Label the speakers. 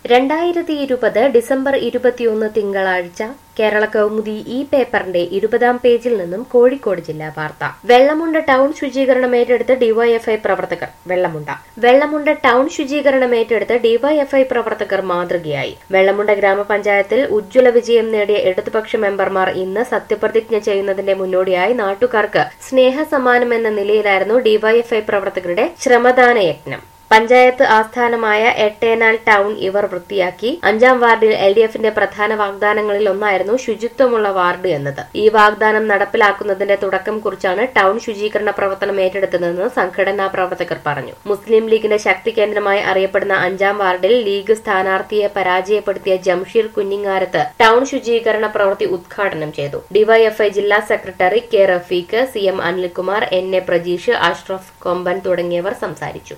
Speaker 1: രണ്ടായിരത്തി ഇരുപത് ഡിസംബർ ഇരുപത്തിയൊന്ന് തിങ്കളാഴ്ച കേരള കൗമുദി ഈ പേപ്പറിന്റെ ഇരുപതാം പേജിൽ നിന്നും കോഴിക്കോട് ജില്ലാ വാർത്ത വെള്ളമുണ്ട ടൗൺ ശുചീകരണം ഏറ്റെടുത്ത് ഡിവൈഎഫ്ഐ പ്രവർത്തകർ വെള്ളമുണ്ട വെള്ളമുണ്ട ടൗൺ ശുചീകരണം ഏറ്റെടുത്ത് ഡിവൈഎഫ്ഐ പ്രവർത്തകർ മാതൃകയായി വെള്ളമുണ്ട ഗ്രാമപഞ്ചായത്തിൽ ഉജ്ജ്വല വിജയം നേടിയ ഇടതുപക്ഷ മെമ്പർമാർ ഇന്ന് സത്യപ്രതിജ്ഞ ചെയ്യുന്നതിന്റെ മുന്നോടിയായി നാട്ടുകാർക്ക് സ്നേഹസമ്മാനം എന്ന നിലയിലായിരുന്നു ഡിവൈഎഫ്ഐ പ്രവർത്തകരുടെ ശ്രമദാന യജ്ഞം പഞ്ചായത്ത് ആസ്ഥാനമായ എട്ടേനാൽ ടൗൺ ഇവർ വൃത്തിയാക്കി അഞ്ചാം വാർഡിൽ എൽ ഡി എഫിന്റെ പ്രധാന വാഗ്ദാനങ്ങളിൽ ഒന്നായിരുന്നു ശുചിത്വമുള്ള വാർഡ് എന്നത് ഈ വാഗ്ദാനം നടപ്പിലാക്കുന്നതിന്റെ തുടക്കം കുറിച്ചാണ് ടൗൺ ശുചീകരണ പ്രവർത്തനം ഏറ്റെടുത്തതെന്ന് സംഘടനാ പ്രവർത്തകർ പറഞ്ഞു മുസ്ലിം ലീഗിന്റെ ശക്തി കേന്ദ്രമായി അറിയപ്പെടുന്ന അഞ്ചാം വാർഡിൽ ലീഗ് സ്ഥാനാർത്ഥിയെ പരാജയപ്പെടുത്തിയ ജംഷീർ കുഞ്ഞിങ്ങാരത്ത് ടൗൺ ശുചീകരണ പ്രവൃത്തി ഉദ്ഘാടനം ചെയ്തു ഡിവൈഎഫ്ഐ ജില്ലാ secretary K Rafeek C M Anilkumar N A Prajeesh Ashraf Komban തുടങ്ങിയവർ സംസാരിച്ചു